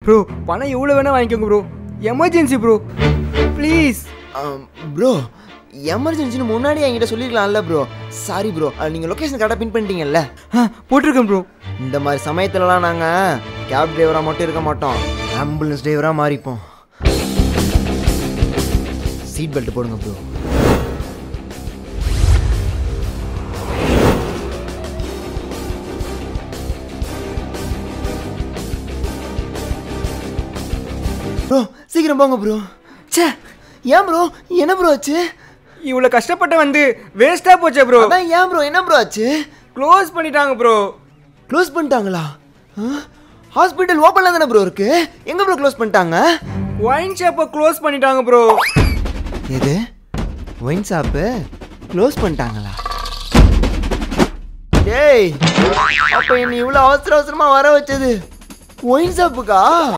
bro பணம் எவ்வளோ வேணால் வாங்கிக்கோங்க bro emergency bro please bro எமர்ஜென்சின்னு முன்னாடி என்கிட்ட சொல்லிருக்கலாம்ல ப்ரோ சாரி ப்ரோ நீங்கள் லொக்கேஷன் கரெக்டாக பின் பண்ணிட்டீங்கல்ல ஆ போட்டிருக்கேன் ப்ரோ இந்த மாதிரி சமயத்துலலாம் நாங்கள் கேப் டிரைவராக மட்டும் இருக்க மாட்டோம் ஆம்புலன்ஸ் டிரைவராக மாறிப்போம் சீட் பெல்ட் போடுங்க ப்ரோ ப்ரோ சீக்கிரம் போங்க ப்ரோ ச்சே ஏன் ப்ரோ என்ன ப்ரோ ஆச்சு இவ்வளோ கஷ்டப்பட்டு வந்து வேஸ்ட்டாக போச்சே ப்ரோ அதான் ஏன் ப்ரோ என்ன ப்ரோ ஆச்சு க்ளோஸ் பண்ணிட்டாங்க ப்ரோ க்ளோஸ் பண்ணிட்டாங்களா ஹாஸ்பிட்டல் ஓப்பனில் தானே ப்ரோ இருக்கு எங்கே ப்ரோ க்ளோஸ் பண்ணிட்டாங்க ஒயின் ஷாப்பை க்ளோஸ் பண்ணிட்டாங்க ப்ரோ எது ஒயின் ஷாப்பு க்ளோஸ் பண்ணிட்டாங்களா டேய் அப்போ என்னை இவ்வளோ அவசர அவசரமாக வர வச்சது ஒயின் ஷாப்புக்கா